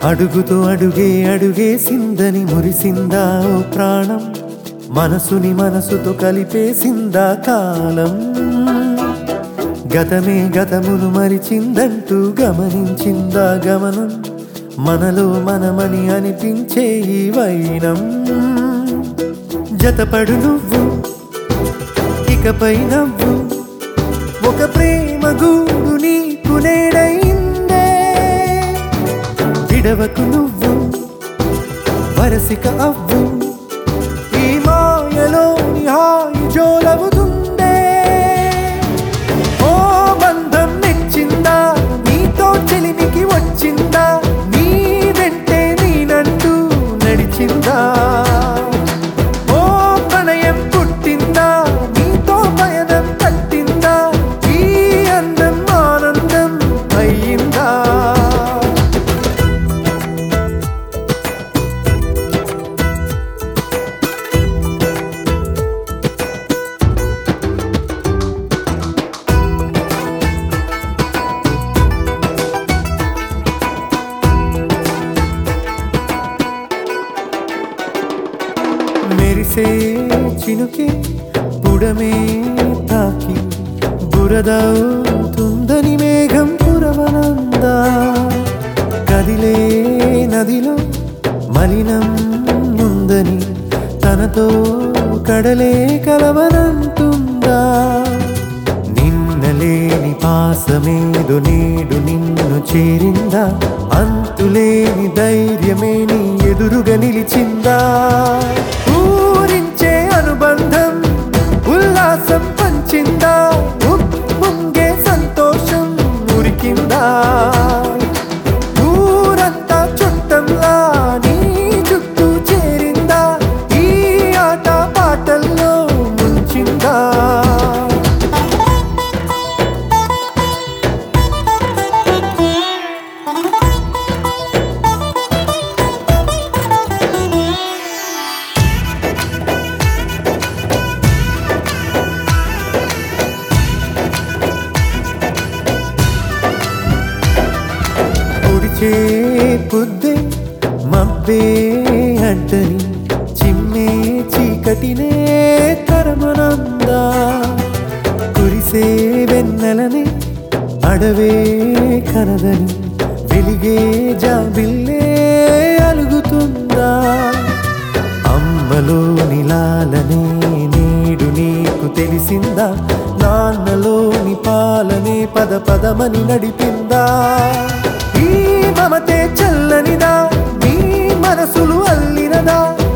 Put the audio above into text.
అడుగుతో అడుగే అడుగేసిందని మురిసిందా ఓ ప్రాణం మనసుని మనసుతో కలిపేసిందా కాలం గతమే గతమును మరిచిందంటూ గమనించిందా గమనం మనలో మనమని అనిపించే ఈ వైనం జతపడు నువ్వు ఇకపై నవ్వు ఒక ప్రేమ గూడు నీకు నేడైందే విడవకు నువ్వు వరసిక అవ్వు ఈ మాయలోని హాయి జోలవుతుందే ఓ బంధం మెచ్చిందా నీతో చెలిమికి వచ్చిందా నీ వెంటే నేనంటూ నడిచిందా ఓ ప్రణయం పుట్టిందా నీతో పయనం కట్టిందా ఈ అందం ఆనందం అయ్యిందా మెరిసే చినుకే పుడమే తాకి బురదవుతుందని మేఘం పురవనందా కదిలే నదిలో మలినం ఉందని తనతో కడలే కలవనంటుందా నిన్నలేని పాసమేదో నేడు నిన్ను చేరిందా అంతులేని ధైర్యమే నీ ఎదురుగా నిలిచిందా ఊరించే అనుబంధం ఉల్లాసం పంచిందా ఉప్పొంగే సంతోషం ఉరికిందా ఊరంతా చుట్టంలా నీ చుట్టూ చేరిందా ఈ ఆట పాటల్లో ముంచిందా పొడిచే పొద్దే మబ్బే అడ్డని చిమ్మే చీకటినే కరమనందా కురిసే వెన్నెలని అడవే కనదని వెలిగే జాబిల్లే అలుగుతుందా అమ్మలో నిలాలనే నేడు నీకు తెలిసిందా నాన్నలోని పాలనే పద పదమని నడిపిందా ఈ మమతే చల్లనిదా నీ మనసులు అల్లినదా